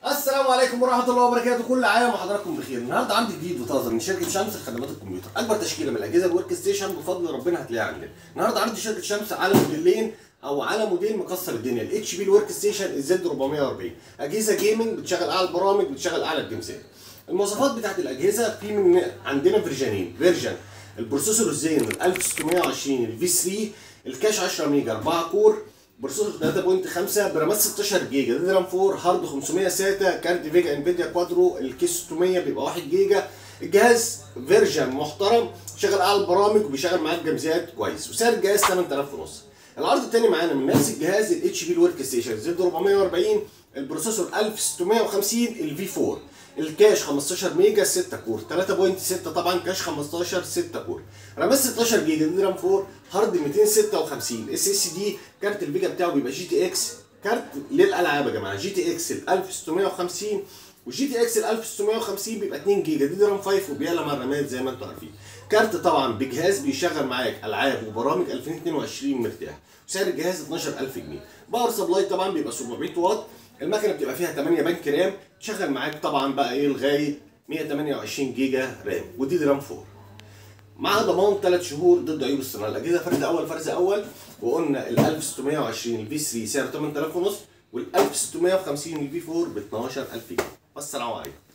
السلام عليكم ورحمه الله وبركاته كل عام وحضراتكم بخير النهارده عندي جديد وطازه من شركه شمس لخدمات الكمبيوتر اكبر تشكيله من الاجهزه الورك ستيشن بفضل ربنا هتلاقيها عندنا النهارده عندي شركه شمس على موديلين او على موديل مكسر الدنيا الاتش بي الورك ستيشن الزد 440 اجهزه جيمنج بتشغل اعلى البرامج بتشغل اعلى الجيمسات المواصفات بتاعت الاجهزه في من عندنا فيرجنين فيرجن البروسيسور الزين ال 1620 الفي 3 الكاش 10 ميجا 4 كور بروسيسور 3.5 برامات 16 جيجا دي رام 4 هارد 500 ساتا كارت فيجا انفيديا كوادرو الكيس 600 بيبقى 1 جيجا الجهاز فيرجن محترم شغال اعلى البرامج وبيشغل معاك جيمزات كويس وسعر الجهاز 8000 ونص العرض الثاني معانا من نفس الجهاز الاتش بي الورك ستيشن زد 440 البروسيسور 1650 الفي 4 الكاش 15 ميجا 6 كور 3.6 طبعا كاش 15 6 كور رامات 16 جيجا دي رام 4 هارد 256 اس اس دي كارت الفيجا بتاعه بيبقى جي تي اكس كارت للالعاب يا جماعه جي تي اكس ال 1650 والجي تي اكس ال 1650 بيبقى 2 جيجا دي رام 5 وبيعلى مع الرامات زي ما انتم عارفين كارت طبعا بجهاز بيشغل معاك العاب وبرامج 2022 مرتاح وسعر الجهاز 12000 جنيه باور سبلاي طبعا بيبقى 700 واط المكنه بتبقى فيها 8 بنك رام تشغل معاك طبعا بقى ايه لغايه 128 جيجا رام ودي دي رام 4 مع ضمان 3 شهور ضد عيوب الصناعه الاجهزه فرز اول فرز اول وقلنا ال 1620 الفي 3 سعره 8000 ونص وال 1650 الفي 4 ب 12000 جنيه والسلام عليكم